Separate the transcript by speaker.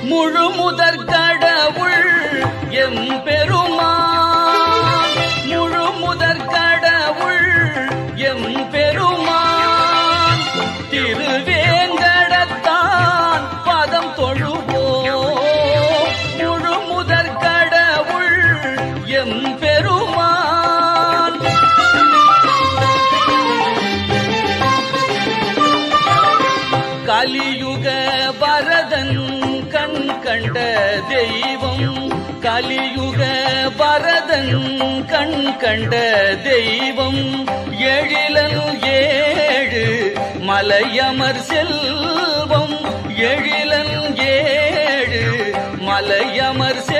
Speaker 1: முழு முதற் கடவுள் எம் பெருமான் முழு முதற் கடவுள் எம் பெருமான் திருவேங்கடத்தான் பதம் தொழுவோம் முழு முதற் கடவுள் எம் பெருமான் கலியுக வரதன் கண் கண்ட தெய்வம் கலியுக வரதன் கண் கண்ட தெய்வம் எழிலன் ஏழு மலையமர் செல்வம் எழிலன் ஏழு மலையமர் செல்வம்